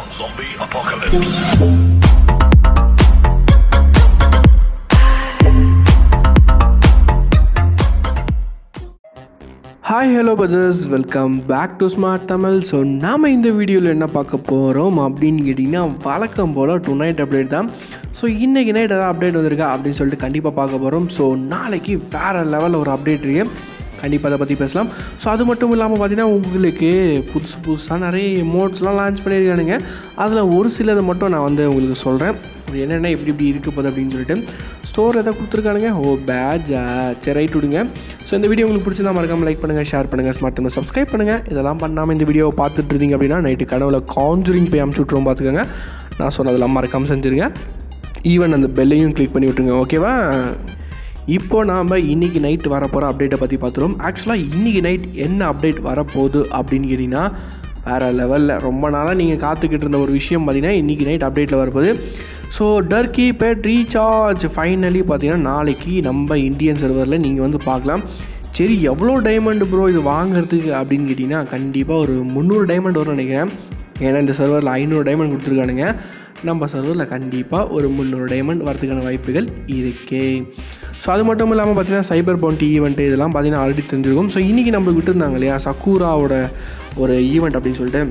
Zombie apocalypse. Hi hello brothers welcome back to smart Tamil so நாம் இந்த வீடியோவில் என்ன பார்க்க போகிறோம் அப்படின்னு கேட்டிங்கன்னா வழக்கம் போல் டு நைட் அப்டேட் தான் ஸோ இன்றைக்கி நைட் ஏதாவது அப்டேட் வந்திருக்கா அப்படின்னு சொல்லிட்டு கண்டிப்பாக பார்க்க போகிறோம் ஸோ நாளைக்கு வேறு லெவலில் ஒரு அப்டேட் இருக்குது கண்டிப்பாக அதை பற்றி பேசலாம் ஸோ அது மட்டும் இல்லாமல் பார்த்தீங்கன்னா உங்களுக்கு புதுசு புதுசாக நிறைய எமோட்ஸ்லாம் லான்ச் பண்ணியிருக்கானுங்க அதில் ஒரு சிலதை மட்டும் நான் வந்து உங்களுக்கு சொல்கிறேன் அது என்னென்ன எப்படி இப்படி இருக்க போகுது அப்படின்னு சொல்லிட்டு ஸ்டோர் எதாவது கொடுத்துருக்கானுங்க ஓ பேட்ஜா சரி ரைட் விடுங்க ஸோ இந்த வீடியோ உங்களுக்கு பிடிச்சிருந்தா மறக்காமல் லைக் பண்ணுங்கள் ஷேர் பண்ணுங்கள் ஸ்மார்ட் தமிழ் சப்ஸ்கிரைப் பண்ணுங்கள் இதெல்லாம் பண்ணாமல் இந்த வீடியோவை பார்த்துட்டு இருந்தீங்க அப்படின்னா நைட்டு கனவுல காஞ்சூரிங் போய் அமுச்சு விட்ருவோம் பார்த்துக்கோங்க நான் சொன்னதெல்லாம் மறக்காமல் செஞ்சுருங்க ஈவன் அந்த பெல்லையும் கிளிக் பண்ணி விட்டுருங்க ஓகேவா இப்போ நாம் இன்றைக்கி நைட் வரப்போகிற அப்டேட்டை பற்றி பார்த்துருவோம் ஆக்சுவலாக இன்றைக்கி நைட் என்ன அப்டேட் வரப்போகுது அப்படின்னு கேட்டிங்கன்னா வேறு லெவலில் ரொம்ப நாளாக நீங்கள் காத்துக்கிட்டு இருந்த ஒரு விஷயம் பார்த்தீங்கன்னா இன்றைக்கி நைட் அப்டேட்டில் வரப்போகுது so turkey pet recharge finally பார்த்தீங்கன்னா நாளைக்கு நம்ம இந்தியன் சர்வரில் நீங்கள் வந்து பார்க்கலாம் சரி எவ்வளோ டைமண்ட் ப்ரோ இது வாங்குறதுக்கு அப்படின்னு கேட்டிங்கன்னா கண்டிப்பாக ஒரு முந்நூறு டைமண்ட் வரும்னு நினைக்கிறேன் ஏன்னா இந்த சர்வரில் ஐநூறு டைமண்ட் கொடுத்துருக்கானுங்க நம்ம சர்வரில் கண்டிப்பாக ஒரு முந்நூறு டைமண்ட் வரதுக்கான வாய்ப்புகள் இருக்கே ஸோ அது மட்டும் இல்லாமல் பார்த்தீங்கன்னா சைபர் பவுண்டி ஈவெண்ட் இதெல்லாம் பார்த்தீங்கன்னா ஆல்ரெடி தெரிஞ்சிருக்கும் ஸோ இன்றைக்கி நம்மளுக்கு விட்டுருந்தாங்க இல்லையா சக்கூராவோட ஒரு ஈவெண்ட் அப்படின்னு சொல்லிட்டு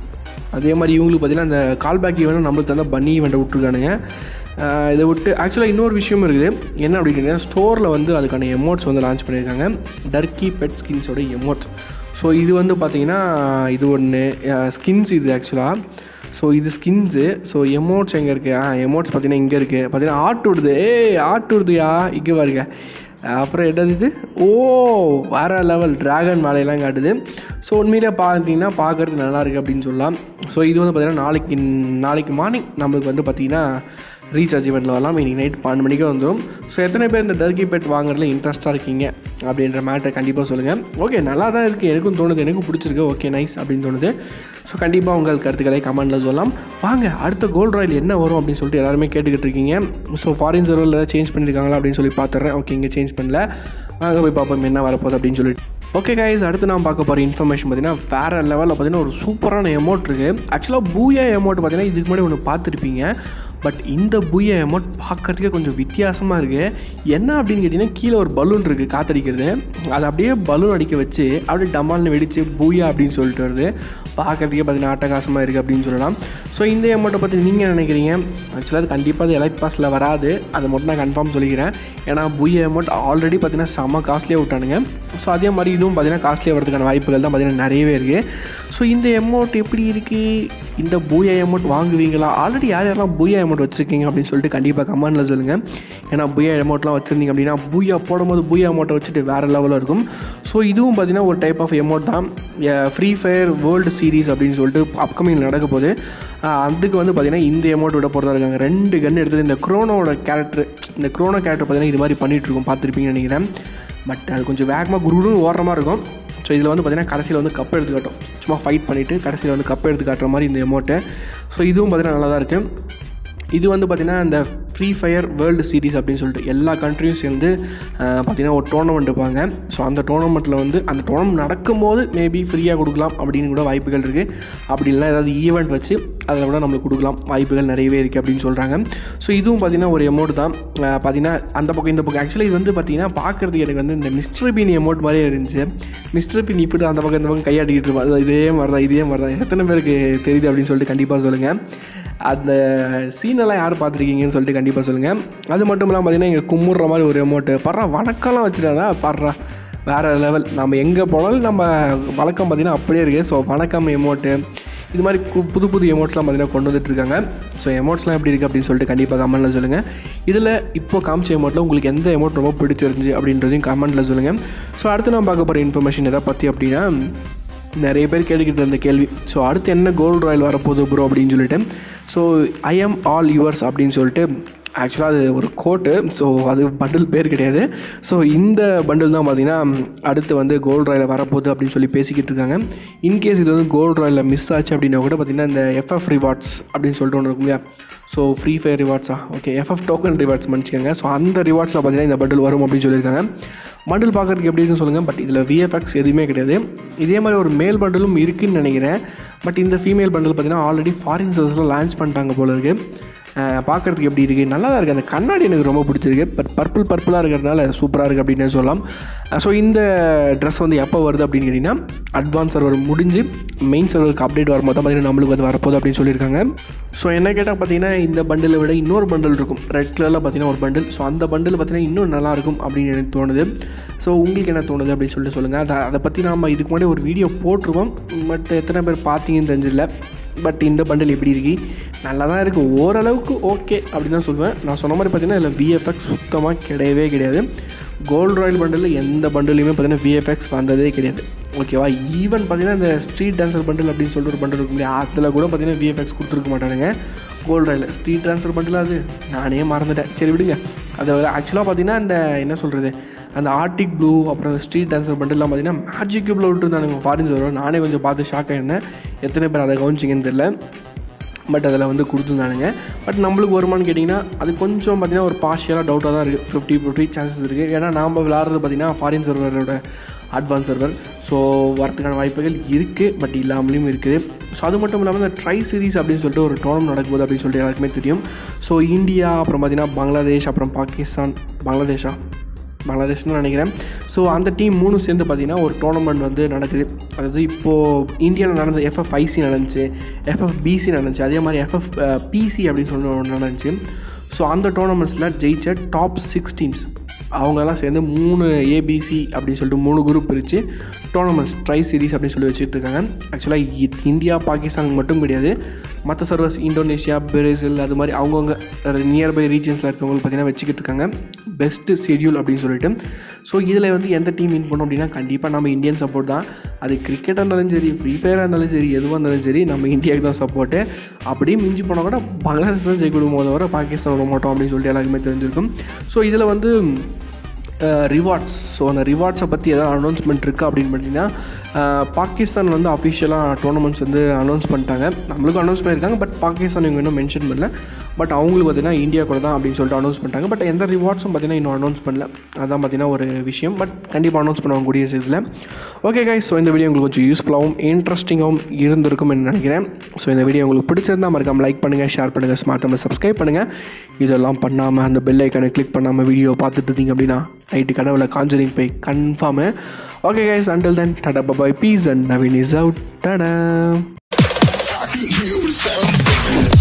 அதே மாதிரி இவங்களுக்கு பார்த்தீங்கன்னா அந்த கால்பேக் ஈவெண்ட் நம்மளுக்கு தந்த பன்னி ஈவெண்ட்டை விட்டுருக்கானுங்க ஆஹ் இதை விட்டு ஆக்சுவலாக இன்னொரு விஷயம் இருக்குது என்ன அப்படின்னு கேட்டிங்கன்னா ஸ்டோரில் வந்து அதுக்கான எமோட்ஸ் வந்து லான்ச் பண்ணியிருக்காங்க டர்க்கி பெட் ஸ்கின்ஸோட எமோட்ஸ் ஸோ இது வந்து பார்த்தீங்கன்னா இது ஒன்று ஸ்கின்ஸ் இது ஆக்சுவலாக ஸோ இது ஸ்கின்ஸு ஸோ எமோட்ஸ் எங்கே இருக்குது ஆ எமோட்ஸ் பார்த்தீங்கன்னா இங்கே இருக்குது பார்த்தீங்கன்னா ஆட்டு விடுது ஏய் ஆட்டு விடுதுயா இங்கே பாருங்க அப்புறம் என்னது இது ஓ வேறு லெவல் ட்ராகன் மேலையெல்லாம் காட்டுது ஸோ உண்மையிலே பார்த்தீங்கன்னா பார்க்குறதுக்கு நல்லா இருக்குது அப்படின்னு சொல்லலாம் ஸோ இது வந்து பார்த்திங்கன்னா நாளைக்கு நாளைக்கு மார்னிங் நம்மளுக்கு வந்து பார்த்திங்கன்னா ரீசார்ஜ் ஈவெண்ட்டில் வரலாம் இன்னைக்கு நைட் பன்னெண்டு மணிக்கு வந்துடும் ஸோ எத்தனை பேர் இந்த டர்க்கி பெட் வாங்குறதுல இன்ட்ரெஸ்ட்டாக இருக்கீங்க அப்படின்ற மேட்டர் கண்டிப்பாக சொல்லுங்கள் ஓகே நல்லா தான் இருக்குது எனக்கும் தோணுது எனக்கும் பிடிச்சிருக்கு ஓகே நைஸ் அப்படின்னு தோணுது ஸோ கண்டிப்பாக உங்கள் கருத்துக்களை கமெண்ட்டில் சொல்லலாம் வாங்க அடுத்த கோல்டு ராயல் என்ன வரும் அப்படின்னு சொல்லிட்டு எல்லாருமே கேட்டுக்கிட்டு இருக்கீங்க ஸோ ஃபாரின் சர்வரில் ஏதாவது சேஞ்ச் பண்ணியிருக்காங்களா அப்படின்னு சொல்லி பார்த்துட்றேன் ஓகே இங்கே சேஞ்ச் பண்ணல வாங்க போய் பார்ப்போம் என்ன வரப்போகுது அப்படின்னு சொல்லிட்டு ஓகே கைஸ் அடுத்து நான் பார்க்க போகிற இன்ஃபர்மேஷன் பார்த்தீங்கன்னா வேறு லெவலில் பார்த்தீங்கன்னா ஒரு சூப்பரான எமௌண்ட் இருக்குது ஆக்சுவலாக பூயா எமௌண்ட் பார்த்தீங்கன்னா இதுக்கு முன்னாடி ஒன்று பார்த்துருப்பீங்க பட் இந்த பூயா எமௌண்ட் பார்க்குறதுக்கே கொஞ்சம் வித்தியாசமாக இருக்குது என்ன அப்படின்னு கேட்டிங்கன்னா கீழே ஒரு பலூன் இருக்குது காத்தடிக்கிறது அதை அப்படியே பலூன் அடிக்க வச்சு அப்படியே டமால்னு வெடித்து பூயா அப்படின்னு சொல்லிட்டு வருது பார்க்குறதுக்கே பார்த்தீங்கன்னா அட்டகாசமாக இருக்குது அப்படின்னு சொல்லலாம் ஸோ இந்த எமௌண்ட்டை பற்றி நீங்கள் என்ன நினைக்கிறீங்க ஆக்சுவலாக அது கண்டிப்பாக அது எலைட் பாஸில் வராது அதை மட்டும் நான் கன்ஃபார்ம் சொல்லிக்கிறேன் ஏன்னா பூயா அமௌண்ட் ஆல்ரெடி பார்த்தீங்கன்னா செம்ம காஸ்ட்லியாக விட்டானுங்க ஸோ அதே மாதிரி இதுவும் பார்த்தீங்கன்னா காஸ்ட்லியாக வரதுக்கான வாய்ப்புகள் தான் பார்த்தீங்கன்னா நிறையவே இருக்குது ஸோ இந்த அமௌண்ட் எப்படி இருக்குது இந்த பூயா அமௌண்ட் வாங்குவீங்களா ஆல்ரெடி யார் யாரெல்லாம் பூயா அமௌண்ட் வச்சுருக்கீங்க அப்படின்னு சொல்லிட்டு கண்டிப்பாக கமெண்டில் சொல்லுங்கள் ஏன்னா பூயா அமௌண்ட்லாம் வச்சுருந்தீங்க அப்படின்னா பூயா போடும்போது பூயா அமௌண்ட்டை வச்சுட்டு வேறு லெவலில் இருக்கும் ஸோ இதுவும் பார்த்தீங்கன்னா ஒரு டைப் ஆஃப் அமௌண்ட் தான் ஃப்ரீ ஃபயர் வேர்ல்டு சீரிஸ் அப்படின்னு சொல்லிட்டு அப்கமிங் நடக்க போகுது ஆஹ் அதுக்கு வந்து பார்த்தீங்கன்னா இந்த அமௌண்ட் விட போகிறதா இருக்காங்க ரெண்டு கன் எடுத்துகிட்டு இந்த க்ரோனோட கேரக்டர் இந்த க்ரோனோ கேரக்டர் பார்த்தீங்கன்னா இது மாதிரி பண்ணிகிட்டு இருக்கும் பார்த்துருப்பீங்கன்னு நினைக்கிறேன் பட் அது கொஞ்சம் வேகமாக குருன்னு ஓடுற மாதிரி இருக்கும் ஸோ இதில் வந்து பார்த்தீங்கன்னா கடைசியில் வந்து கப் எடுத்து காட்டும் சும்மா ஃபைட் பண்ணிவிட்டு கடைசியில் வந்து கப் எடுத்து காட்டுற மாதிரி இந்த எமௌண்ட்டு ஸோ இதுவும் பார்த்தீங்கன்னா நல்லா தான் இருக்குது இது வந்து பார்த்திங்கன்னா இந்த ஃப்ரீ ஃபயர் வேர்ல்டு சீரிஸ் அப்படின்னு சொல்லிட்டு எல்லா கண்ட்ரியும் சேர்ந்து அஹ், பார்த்திங்கன்னா ஒரு டோர்னமெண்ட் வைப்பாங்க ஸோ அந்த டோர்னமெண்ட்டில் வந்து அந்த டோர்னமெண்ட் நடக்கும்போது மேபி ஃப்ரீயாக கொடுக்கலாம் அப்படின்னு கூட வாய்ப்புகள் இருக்குது அப்படி இல்லைனா ஏதாவது ஈவெண்ட் வச்சு அதில் கூட நம்மளுக்கு கொடுக்கலாம் வாய்ப்புகள் நிறையவே இருக்குது அப்படின்னு சொல்கிறாங்க ஸோ இதுவும் பார்த்திங்கன்னா ஒரு எமௌண்ட் தான் அஹ், பார்த்திங்கன்னா அந்த பக்கம் இந்த பக்கம் ஆக்சுவலி இது வந்து பார்த்திங்கன்னா பார்க்குறதுக்கு எனக்கு வந்து இந்த மிஸ்டர் பீன் எமௌண்ட் மாதிரியே இருந்துச்சு மிஸ்டர் பீன் இப்படி அந்த பக்கம் இந்த பக்கம் கையாட்டிக்கிட்டு இருப்பான் அது இதே மாதிரி தான் இதே மாதிரி தான் எத்தனை பேருக்கு தெரியுது அப்படின்னு சொல்லிட்டு கண்டிப்பாக சொல்லுங்கள் அந்த சீனெல்லாம் யார் பார்த்துருக்கீங்கன்னு சொல்லிட்டு கண்டிப்பாக சொல்லுங்கள் அது மட்டும் இல்லாமல் பார்த்தீங்கன்னா இங்கே கும்பிட்ற மாதிரி ஒரு அமௌண்ட்டு படுறா வணக்கம்லாம் வச்சுட்டாங்க படுறா வேறு லெவல் நம்ம எங்கே போனாலும் நம்ம வழக்கம் பார்த்திங்கன்னா அப்படியே இருக்குது ஸோ வணக்கம் எமௌண்ட்டு இது மாதிரி கு- புது புது எமௌண்ட்ஸ்லாம் பார்த்தீங்கன்னா கொண்டு வந்துட்டுருக்காங்க ஸோ எமௌண்ட்ஸ்லாம் எப்படி இருக்குது அப்படின்னு சொல்லிட்டு கண்டிப்பாக கமெண்ட்டில் சொல்லுங்கள் இதில் இப்போ காமிச்ச எமௌண்ட்டில் உங்களுக்கு எந்த எமௌண்ட் ரொம்ப பிடிச்சிருந்துச்சு அப்படின்றதையும் கமெண்ட்டில் சொல்லுங்கள் ஸோ அடுத்து நான் பார்க்க போகிற இன்ஃபர்மேஷன் எதை பற்றி அப்படின்னா நிறைய பேர் கேட்டுக்கிட்டு இருந்த கேள்வி ஸோ அடுத்து என்ன கோல்டு ராயல் வரப்போகுது ப்ரோ அப்படின்னு சொல்லிட்டு so I am all yours அப்படின்னு சொல்லிட்டு ஆக்சுவலாக அது ஒரு கோட்டு ஸோ அது பண்டில் பேர் கிடையாது ஸோ இந்த பண்டில் தான் பார்த்தீங்கன்னா அடுத்து வந்து கோல்டு ராயில் வரப்போகுது அப்படின்னு சொல்லி பேசிக்கிட்டு இருக்காங்க இன்கேஸ் இது வந்து கோல்டு ராயில் மிஸ் ஆச்சு அப்படின்னா கூட பார்த்தீங்கன்னா இந்த எஃப்எஃப் ரிவார்ட்ஸ் அப்படின்னு சொல்லிட்டு ஒன்று இருக்கும் இல்லையா ஸோ ஃப்ரீ ஃபயர் ரிவார்ட்ஸா ஓகே எஃப்எஃப் டோக்கன் ரிவார்ட்ஸ் மன்னிச்சிக்கோங்க ஸோ அந்த ரிவார்ட்ஸில் பார்த்தீங்கன்னா இந்த பண்டில் வரும் அப்படின்னு சொல்லியிருக்காங்க பண்டில் பார்க்குறதுக்கு எப்படி இருக்குன்னு சொல்லுங்கள் பட் இதில் விஎஃப்எக்ஸ் எதுவுமே கிடையாது இதே மாதிரி ஒரு மேல் பண்டிலும் இருக்குன்னு நினைக்கிறேன் பட் இந்த ஃபீமேல் பண்டில் பார்த்தீங்கன்னா ஆல்ரெடி ஃபாரின் சர்வீஸில் லான்ச் பண்ணிட்டாங்க போல இருக்குது பார்க்குறதுக்கு எப்படி இருக்குது நல்லா தான் இருக்குது அந்த கண்ணாடி எனக்கு ரொம்ப பிடிச்சிருக்கு பட் பர்பிள் பர்பிளாக இருக்கிறதுனால சூப்பராக இருக்குது அப்படின்னு சொல்லலாம் ஸோ இந்த ட்ரெஸ் வந்து எப்போ வருது அப்படின்னு கேட்டிங்கன்னா அட்வான்ஸ் சர்வர் முடிஞ்சு மெயின் சர்வருக்கு அப்டேட் வரும்போது தான் பார்த்தீங்கன்னா நம்மளுக்கு வந்து வரப்போகுது அப்படின்னு சொல்லியிருக்காங்க ஸோ என்ன கேட்டால் பார்த்தீங்கன்னா இந்த பண்டிலை விட இன்னொரு பண்டில் இருக்கும் ரெட் கலரில் பார்த்தீங்கன்னா ஒரு பண்டில் ஸோ அந்த பண்டில் பார்த்தீங்கன்னா இன்னும் நல்லாயிருக்கும் அப்படின்னு எனக்கு தோணுது ஸோ உங்களுக்கு என்ன தோணுது அப்படின்னு சொல்லிட்டு சொல்லுங்கள் அதை அதை பற்றி நாம் இதுக்கு முன்னாடி ஒரு வீடியோ போட்டிருவோம் பட் எத்தனை பேர் பார்த்தீங்கன்னு தெரிஞ்சில்ல பட் இந்த பண்டில் எப்படி இருக்கு நல்லா தான் இருக்குது ஓரளவுக்கு ஓகே அப்படின்னு தான் சொல்லுவேன் நான் சொன்ன மாதிரி பார்த்தீங்கன்னா இதில் விஎஃப்எக்ஸ் சுத்தமாக கிடையவே கிடையாது கோல்டு ராயல் பண்டில் எந்த பண்டிலையுமே பார்த்தீங்கன்னா விஎஃப்எக்ஸ் வந்ததே கிடையாது ஓகேவா ஈவன் பார்த்தீங்கன்னா இந்த ஸ்ட்ரீட் டான்சர் பண்டில் அப்படின்னு சொல்லிட்டு ஒரு பண்டில் இருக்கும் இல்லையா அதில் கூட பார்த்தீங்கன்னா விஎஃப்எக்ஸ் கொடுத்துருக்க மாட்டானுங்க gold royale street dancer bundle அது நானே மறந்துட்டேன் சரி விடுங்க அது ஆக்சுவலாக பார்த்தீங்கன்னா இந்த என்ன சொல்கிறது அந்த ஆர்டிக் ப்ளூ அப்புறம் ஸ்ட்ரீட் டான்சர் பண்டில்லாம் பார்த்தீங்கன்னா மேஜிக் க்யூப்பில் விட்டுருந்தானுங்க ஃபாரின்ஸ் வரும் நானே கொஞ்சம் பார்த்து ஷாக் ஆகிருந்தேன் எத்தனை பேர் அதை கவனிச்சிங்கன்னு தெரில பட் அதில் வந்து கொடுத்துருந்தானுங்க பட் நம்மளுக்கு வருமானு கேட்டிங்கன்னா அது கொஞ்சம் பார்த்திங்கன்னா ஒரு பார்ஷியலாக டவுட்டாக தான் இருக்குது ஃபிஃப்டி ஃபிஃப்டி சான்சஸ் இருக்குது ஏன்னா நாம் விளாட்றது பார்த்திங்கன்னா ஃபாரின் சர்வரோட அட்வான்ஸ் சர்வர் ஸோ வரதுக்கான வாய்ப்புகள் இருக்குது பட் இல்லாமலேயும் இருக்குது ஸோ அது மட்டும் இல்லாமல் இந்த ட்ரை சீரிஸ் அப்படின்னு சொல்லிட்டு ஒரு டோர்னம் நடக்கும்போது அப்படின்னு சொல்லிட்டு எல்லாருக்குமே தெரியும் ஸோ இந்தியா அப்புறம் பார்த்திங்கன்னா பங்களாதேஷ் அப்புறம் பாகிஸ்தான் பங்களாதேஷா பங்களாதேஷ் தான் நினைக்கிறேன் ஸோ அந்த டீம் மூணு சேர்ந்து பார்த்திங்கன்னா ஒரு டோர்னமெண்ட் வந்து நடக்குது அதாவது இப்போது இந்தியாவில் நடந்த எஃப்எஃப் ஐசி நடந்துச்சு எஃப்எஃப் பிசி நடந்துச்சு அதே மாதிரி எஃப்எஃப் பிசி அப்படின்னு சொல்லி ஒன்று நடந்துச்சு ஸோ அந்த டோர்னமெண்ட்ஸில் ஜெயிச்ச டாப் சிக்ஸ் டீம்ஸ் அவங்கெல்லாம் சேர்ந்து மூணு ஏபிசி அப்படின்னு சொல்லிட்டு மூணு குரூப் பிரித்து டோர்னமெண்ட்ஸ் ட்ரை சீரிஸ் அப்படின்னு சொல்லி வச்சுட்டு இருக்காங்க ஆக்சுவலாக இந்தியா பாகிஸ்தான் மட்டும் கிடையாது மற்ற சர்வர்ஸ் இந்தோனேஷியா பிரேசில் அது மாதிரி அவங்கவுங்க நியர்பை ரீஜன்ஸில் இருக்கவங்களுக்கு பார்த்தீங்கன்னா வச்சுக்கிட்டு இருக்காங்க பெஸ்ட்டு ஷெடியூல் அப்படின்னு சொல்லிட்டு ஸோ இதில் வந்து எந்த டீம் வின் பண்ணோம் அப்படின்னா கண்டிப்பாக நம்ம இந்தியன் சப்போர்ட் தான் அது கிரிக்கெட்டாக இருந்தாலும் சரி ஃப்ரீ ஃபயராக இருந்தாலும் சரி எதுவாக இருந்தாலும் சரி நம்ம இந்தியாவுக்கு தான் சப்போர்ட்டு அப்படியே மிஞ்சி போனால் கூட பங்களாதேஷ் தான் ஜெயிக்கணும் தவிர பாகிஸ்தான் விட மாட்டோம் அப்படின்னு சொல்லிட்டு எல்லாருக்குமே தெரிஞ்சிருக்கும் ஸோ இதில் வந்து ரிவார்ட்ஸ் ஸோ அந்த ரிவார்ட்ஸை பற்றி எதாவது அனௌன்ஸ்மெண்ட் இருக்குது அப்படின்னு பார்த்தீங்கன்னா பாகிஸ்தான் வந்து அஃபிஷியலாக டோர்னமெண்ட்ஸ் வந்து அனௌன்ஸ் பண்ணிட்டாங்க நம்மளுக்கும் அனௌன்ஸ் பண்ணியிருக்காங்க பட் பாகிஸ்தான் இவங்க இன்னும் மென்ஷன் பண்ணல பட் அவங்களுக்கு பார்த்தீங்கன்னா இந்தியா கூட தான் அப்படின்னு சொல்லிட்டு அனௌன்ஸ் பண்ணிட்டாங்க பட் எந்த ரிவார்ட்ஸும் பார்த்தீங்கன்னா இன்னும் அனௌன்ஸ் பண்ணல அதான் பார்த்தீங்கன்னா ஒரு விஷயம் பட் கண்டிப்பாக அனௌன்ஸ் பண்ணுவாங்க கூடிய இதில் ஓகே கைஸ் ஸோ இந்த வீடியோ உங்களுக்கு கொஞ்சம் யூஸ்ஃபுல்லாகவும் இன்ட்ரெஸ்டிங்காகவும் இருந்திருக்கும் நினைக்கிறேன் ஸோ இந்த வீடியோ உங்களுக்கு பிடிச்சிருந்தா மறக்காம லைக் பண்ணுங்கள் ஷேர் பண்ணுங்கள் ஸ்மார்ட் நம்ம சப்ஸ்கிரைப் பண்ணுங்கள் இதெல்லாம் பண்ணாமல் அந்த பெல் ஐக்கானை கிளிக் பண்ணாமல் வீடியோ பார்த்துட்டு இருந்தீங்க அப்படின்னா நைட்டு கனவுல காஞ்சரிங் போய் confirm okay guys until then tata bye bye peace and Naveen is out tata You sound